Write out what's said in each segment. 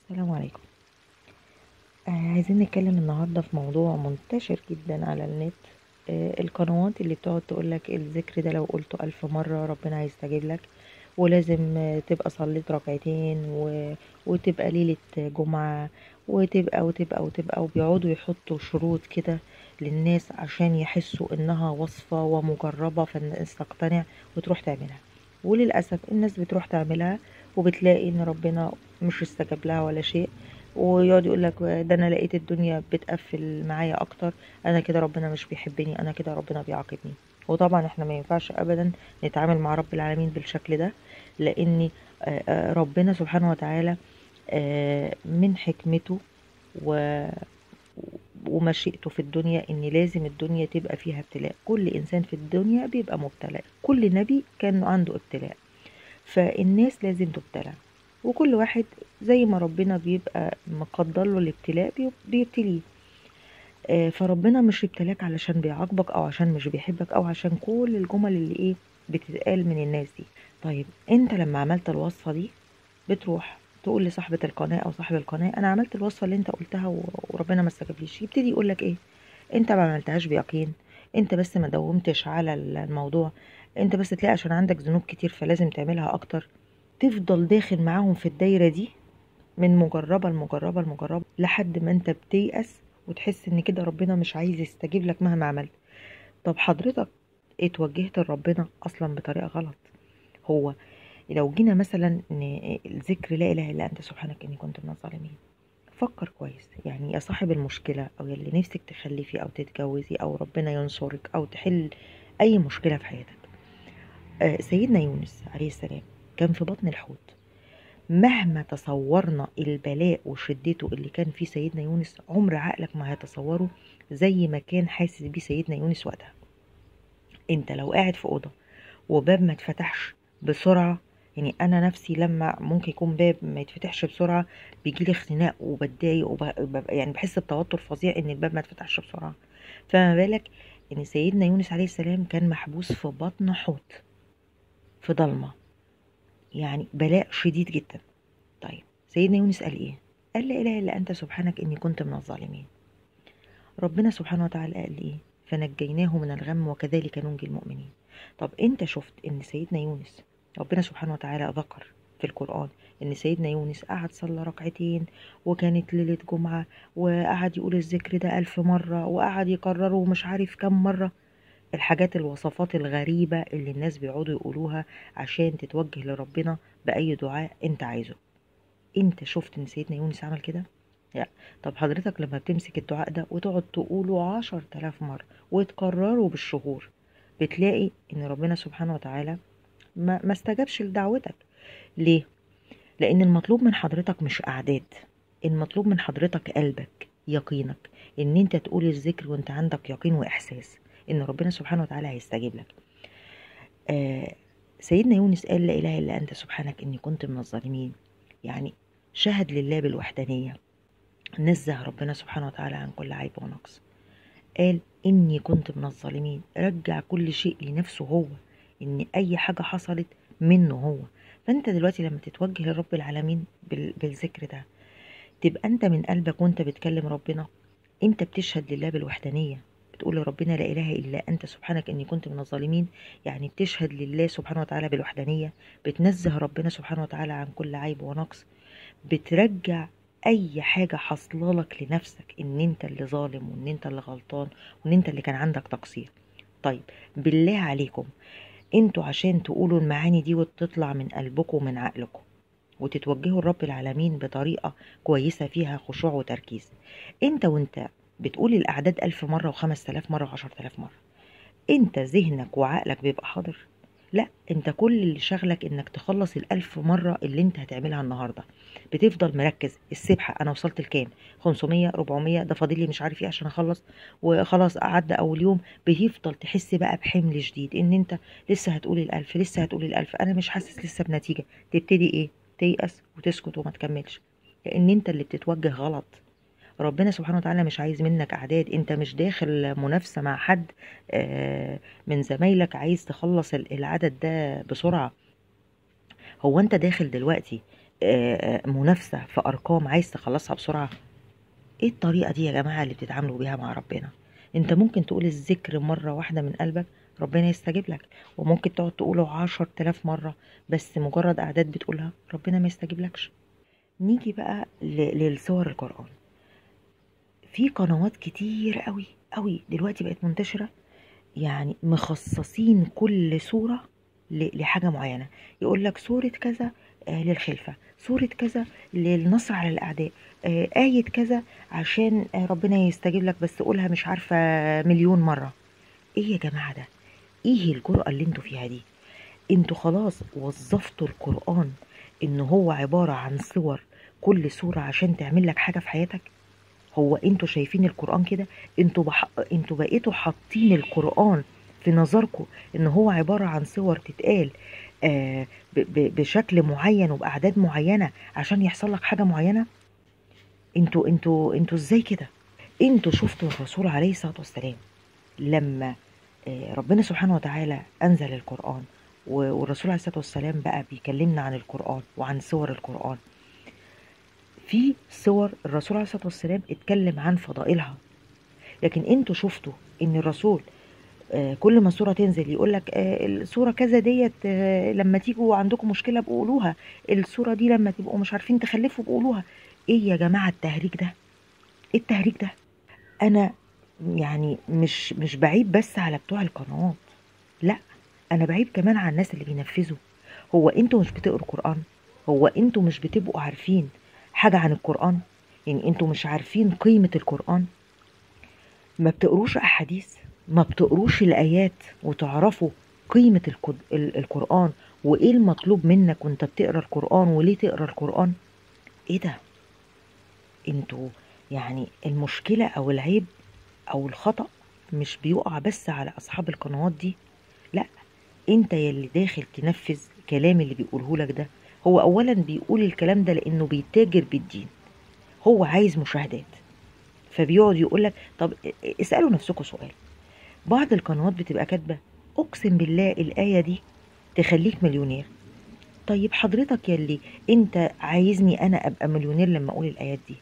السلام عليكم آه عايزين نتكلم النهاردة في موضوع منتشر جدا على النت آه القنوات اللي بتقعد تقولك الذكر ده لو قلته ألف مرة ربنا هيستجيب لك ولازم آه تبقى صليت ركعتين و... وتبقى ليلة جمعة وتبقى وتبقى وتبقى وبيقعدوا يحطوا شروط كده للناس عشان يحسوا انها وصفة ومجربة فالناس تقتنع وتروح تعملها وللأسف الناس بتروح تعملها وبتلاقي ان ربنا مش استجاب لها ولا شيء ويقعد يقول لك ده انا لقيت الدنيا بتقفل معايا اكتر انا كده ربنا مش بيحبني انا كده ربنا بيعاقبني وطبعا احنا ما ينفعش ابدا نتعامل مع رب العالمين بالشكل ده لان ربنا سبحانه وتعالى من حكمته و ومشيئته في الدنيا ان لازم الدنيا تبقى فيها ابتلاء كل انسان في الدنيا بيبقى مبتلى كل نبي كان عنده ابتلاء فالناس لازم تبتلى وكل واحد زي ما ربنا بيبقى مقدر له الابتلاء بيبتليه فربنا مش ابتلاك علشان بيعاقبك او عشان مش بيحبك او عشان كل الجمل اللي ايه بتتقال من الناس دي طيب انت لما عملت الوصفه دي بتروح تقول لصاحبه القناه او صاحب القناه انا عملت الوصفه اللي انت قلتها وربنا ما استجابليش يبتدي يقول لك ايه انت ما عملتهاش بيقين انت بس ما داومتش على الموضوع انت بس تلاقي عشان عندك ذنوب كتير فلازم تعملها اكتر تفضل داخل معاهم في الدايرة دي من مجربة لمجربة لمجربة لحد ما انت بتيأس وتحس ان كده ربنا مش عايز يستجيب لك مهما عملت طب حضرتك اتوجهت لربنا اصلا بطريقة غلط هو لو جينا مثلا الذكر لا اله الا انت سبحانك اني كنت من الظالمين فكر كويس يعني يا صاحب المشكلة او يلي نفسك تخلفي او تتجوزي او ربنا ينصرك او تحل اي مشكلة في حياتك آه سيدنا يونس عليه السلام كان في بطن الحوت مهما تصورنا البلاء وشدته اللي كان فيه سيدنا يونس عمر عقلك ما هيتصوره زي ما كان حاسس بيه سيدنا يونس وقتها انت لو قاعد في اوضه وباب ما اتفتحش بسرعه يعني انا نفسي لما ممكن يكون باب ما يتفتحش بسرعه بيجي لي اختناق وبتضايق وب... يعني بحس بتوتر فظيع ان الباب ما اتفتحش بسرعه فما بالك ان سيدنا يونس عليه السلام كان محبوس في بطن حوت في ضلمه يعني بلاء شديد جدا طيب سيدنا يونس قال ايه قال لا اله الا انت سبحانك اني كنت من الظالمين ربنا سبحانه وتعالى قال ايه فنجيناه من الغم وكذلك ننجي المؤمنين طب انت شفت ان سيدنا يونس ربنا سبحانه وتعالى ذكر في القرآن إن سيدنا يونس قعد صلى ركعتين وكانت ليلة جمعة وقعد يقول الذكر ده ألف مرة وقعد يكرره مش عارف كم مرة الحاجات الوصفات الغريبة اللي الناس بيقعدوا يقولوها عشان تتوجه لربنا بأي دعاء انت عايزه انت شفت ان سيدنا يونس عمل كده لا طب حضرتك لما بتمسك الدعاء ده وتقعد تقوله عشر تلاف مرة وتكرره بالشهور بتلاقي ان ربنا سبحانه وتعالى ما, ما استجابش لدعوتك ليه لان المطلوب من حضرتك مش اعداد المطلوب من حضرتك قلبك يقينك ان انت تقول الذكر وانت عندك يقين واحساس ان ربنا سبحانه وتعالى هيستجيب لك آه سيدنا يونس قال لا اله الا انت سبحانك اني كنت من الظالمين يعني شهد لله بالوحدانيه نزه ربنا سبحانه وتعالى عن كل عيب ونقص قال اني كنت من الظالمين رجع كل شيء لنفسه هو ان اي حاجه حصلت منه هو فانت دلوقتي لما تتوجه لرب العالمين بالذكر ده تبقى انت من قلبك وانت بتكلم ربنا انت بتشهد لله بالوحدانيه بتقول لربنا لا اله الا انت سبحانك اني كنت من الظالمين يعني بتشهد لله سبحانه وتعالى بالوحدانيه بتنزه ربنا سبحانه وتعالى عن كل عيب ونقص بترجع اي حاجه حاصله لك لنفسك ان انت اللي ظالم وان انت اللي غلطان وان انت اللي كان عندك تقصير طيب بالله عليكم انتوا عشان تقولوا المعاني دي وتطلع من قلبكم ومن عقلكم وتتوجهوا لرب العالمين بطريقة كويسة فيها خشوع وتركيز انت وانت بتقول الأعداد ألف مرة وخمس تلاف مرة وعشر تلاف مرة انت ذهنك وعقلك بيبقى حاضر لا انت كل اللي شغلك انك تخلص الألف مرة اللي انت هتعملها النهاردة بتفضل مركز السبحة انا وصلت لكام 500 400 ده فاضل لي مش عارف ايه عشان اخلص وخلاص عدى اول يوم بتفضل تحس بقى بحمل شديد ان انت لسه هتقول الألف لسه هتقول الألف انا مش حاسس لسه بنتيجة تبتدي ايه تيأس وتسكت وما تكملش لان انت اللي بتتوجه غلط ربنا سبحانه وتعالى مش عايز منك اعداد انت مش داخل منافسه مع حد من زمايلك عايز تخلص العدد ده بسرعه هو انت داخل دلوقتي آه، منافسة في أرقام عايز تخلصها بسرعة ايه الطريقة دي يا جماعة اللي بتتعاملوا بيها مع ربنا انت ممكن تقول الذكر مرة واحدة من قلبك ربنا يستجيب لك وممكن تقعد تقوله عشر تلاف مرة بس مجرد أعداد بتقولها ربنا ما يستجيب لكش نيجي بقى ل- للصور القرآن في قنوات كتير قوي قوي دلوقتي بقت منتشرة يعني مخصصين كل صورة ل- لحاجة معينة يقول لك صورة كذا آه، للخلفة صورة كذا للنصر على الأعداء آه، آية كذا عشان آه، ربنا يستجيب لك بس قولها مش عارفة مليون مرة ايه يا جماعة ده ايه الجرأة اللي انتوا فيها دي انتوا خلاص وظفتوا القرآن ان هو عبارة عن صور كل صورة عشان تعمل لك حاجة في حياتك هو انتوا شايفين القرآن كده انتوا بح... انتوا بقيتوا حاطين القرآن في نظركم ان هو عبارة عن صور تتقال آه ب... ب... بشكل معين وبأعداد معينة عشان يحصل لك حاجة معينة انتوا انتوا انتوا ازاي كده انتوا شفتوا الرسول عليه الصلاة والسلام لما آه، ربنا سبحانه وتعالى أنزل القرآن و- والرسول عليه الصلاة والسلام بقى بيكلمنا عن القرآن وعن صور القرآن في صور الرسول عليه الصلاة والسلام اتكلم عن فضائلها لكن انتوا شفتوا ان الرسول آه، كل ما سورة تنزل يقول لك السورة كذا ديت آه، لما تيجوا عندكم مشكلة بقولوها السورة دي لما تبقوا مش عارفين تخلفوا بقولوها ايه يا جماعة التهريج ده ايه التهريج ده انا يعني مش مش بعيب بس على بتوع القنوات لا انا بعيب كمان على الناس اللي بينفذوا هو انتوا مش بتقروا قرآن هو انتوا مش بتبقوا عارفين حاجة عن القرآن يعني انتوا مش عارفين قيمة القرآن ما بتقروش احاديث ما بتقروش الايات وتعرفوا قيمة القد- ال- القرآن وايه المطلوب منك وانت بتقرا القرآن وليه تقرا القرآن ايه ده انتوا يعني المشكلة او العيب او الخطأ مش بيقع بس على اصحاب القنوات دي لا انت يلي داخل تنفذ كلام اللي بيقوله لك ده هو اولا بيقول الكلام ده لانه بيتاجر بالدين هو عايز مشاهدات فبيقعد يقول لك طب اسالوا نفسكم سؤال بعض القنوات بتبقى كاتبه اقسم بالله الايه دي تخليك مليونير طيب حضرتك يلي انت عايزني انا ابقى مليونير لما اقول الايات دي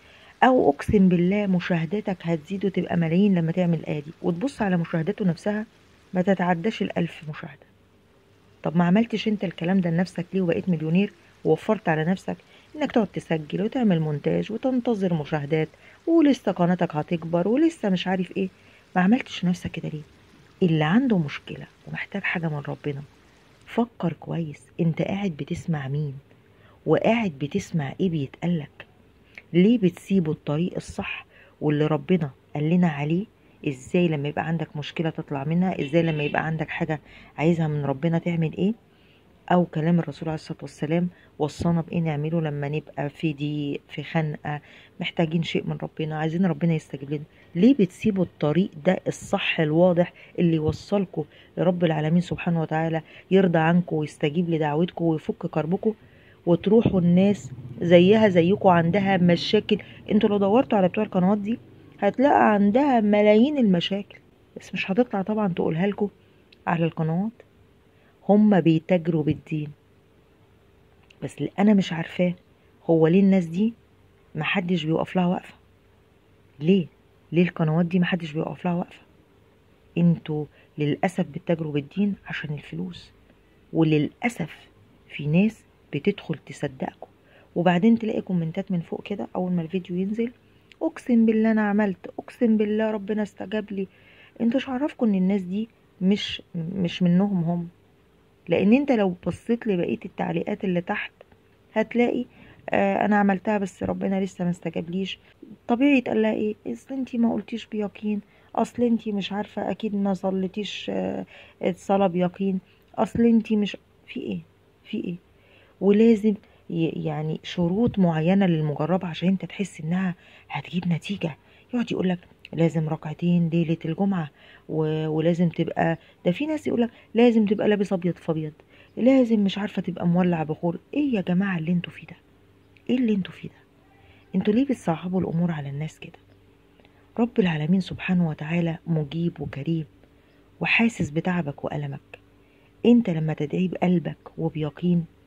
او اقسم بالله مشاهداتك هتزيد وتبقى ملايين لما تعمل الايه دي وتبص على مشاهداته نفسها ما تتعداش الالف مشاهده طب ما عملتش انت الكلام ده لنفسك ليه وبقيت مليونير ووفرت على نفسك انك تقعد تسجل وتعمل مونتاج وتنتظر مشاهدات ولسه قناتك هتكبر ولسه مش عارف ايه ما عملتش نفسك كده ليه اللي عنده مشكلة ومحتاج حاجة من ربنا فكر كويس انت قاعد بتسمع مين وقاعد بتسمع ايه بيتقالك ليه بتسيبوا الطريق الصح واللي ربنا قال لنا عليه ازاي لما يبقى عندك مشكلة تطلع منها ازاي لما يبقى عندك حاجة عايزها من ربنا تعمل ايه او كلام الرسول عليه الصلاة والسلام وصانا بايه نعمله لما نبقى في ضيق في خنقة محتاجين شيء من ربنا عايزين ربنا يستجيب لنا ليه بتسيبوا الطريق ده الصح الواضح اللي يوصلكم لرب العالمين سبحانه وتعالى يرضى عنكم ويستجيب لدعوتكم ويفك كربكم وتروحوا الناس زيها زيكم عندها مشاكل انتوا لو دورتوا على بتوع القنوات دي هتلاقي عندها ملايين المشاكل بس مش هتطلع طبعا تقولها لكم على القنوات هم بيتاجروا بالدين بس اللي انا مش عارفاه هو ليه الناس دي محدش بيوقف لها وقفه ليه ليه القنوات دي محدش بيوقف لها وقفه انتوا للاسف بتتاجروا بالدين عشان الفلوس وللاسف في ناس بتدخل تصدقكم وبعدين تلاقي كومنتات من فوق كده اول ما الفيديو ينزل اقسم بالله انا عملت اقسم بالله ربنا استجاب لي انتوا مش عارفكم ان الناس دي مش مش منهم هم لان انت لو بصيت لبقيه التعليقات اللي تحت هتلاقي آه انا عملتها بس ربنا لسه ما استجابليش طبيعي تقول لها ايه اصل انتي ما قلتيش بيقين اصل انتي مش عارفه اكيد ما صليتيش آه الصلاه بيقين اصل انتي مش في ايه في ايه ولازم ي- يعني شروط معينه للمجربه عشان انت تحس انها هتجيب نتيجه يقعد يقول لك لازم ركعتين ليله الجمعه و... ولازم تبقى ده في ناس يقول لك لازم تبقى لابس ابيض فابيض لازم مش عارفه تبقى مولع بخور ايه يا جماعه اللي انتوا فيه ده ايه اللي انتوا فيه ده انتوا ليه بتصعبوا الامور على الناس كده رب العالمين سبحانه وتعالى مجيب وكريم وحاسس بتعبك وألمك انت لما تدعي بقلبك وبيقين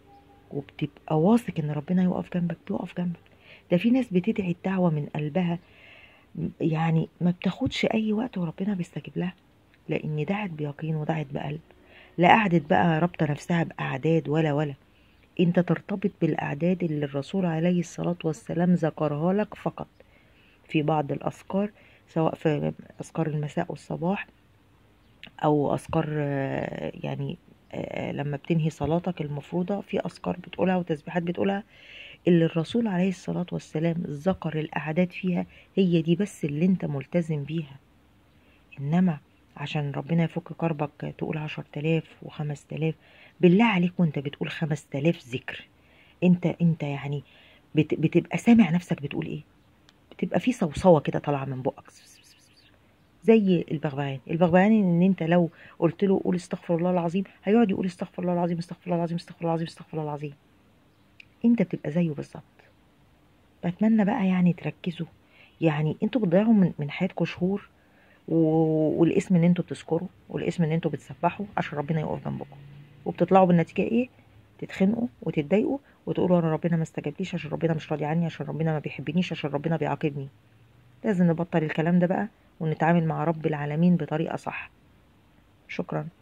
وبتبقى واثق ان ربنا يقف جنبك بيقف جنبك ده في ناس بتدعي الدعوة من قلبها يعني ما بتاخدش اي وقت وربنا بيستجيب لها لان دعت بيقين ودعت بقلب لا قعدت بقى رابطه نفسها باعداد ولا ولا انت ترتبط بالاعداد اللي الرسول عليه الصلاه والسلام ذكرها لك فقط في بعض الاذكار سواء في اذكار المساء والصباح او اذكار آه، يعني آه، لما بتنهي صلاتك المفروضه في اذكار بتقولها وتسبيحات بتقولها اللي الرسول عليه الصلاه والسلام ذكر الاعداد فيها هي دي بس اللي انت ملتزم بيها انما عشان ربنا يفك كربك تقول عشر تلاف وخمس تلاف بالله عليك وانت بتقول خمس تلاف ذكر انت انت يعني بت بتبقى سامع نفسك بتقول ايه بتبقى في صوصوه كده طالعه من بقك زي البغبغان البغبغان ان انت لو قلت له قول استغفر الله العظيم هيقعد يقول استغفر الله العظيم استغفر الله العظيم استغفر الله العظيم استغفر الله العظيم انت بتبقى زيه بالظبط بتمنى بقى يعني تركزوا يعني انتوا بتضيعوا من من حياتكم شهور و- والاسم ان انتوا بتذكروا والاسم ان انتوا بتسبحوا عشان ربنا يقف جنبكم وبتطلعوا بالنتيجه ايه تتخنقوا وتتضايقوا وتقولوا انا ربنا ما استجابليش عشان ربنا مش راضي عني عشان ربنا ما بيحبنيش عشان ربنا بيعاقبني لازم نبطل الكلام ده بقى ونتعامل مع رب العالمين بطريقه صح شكرا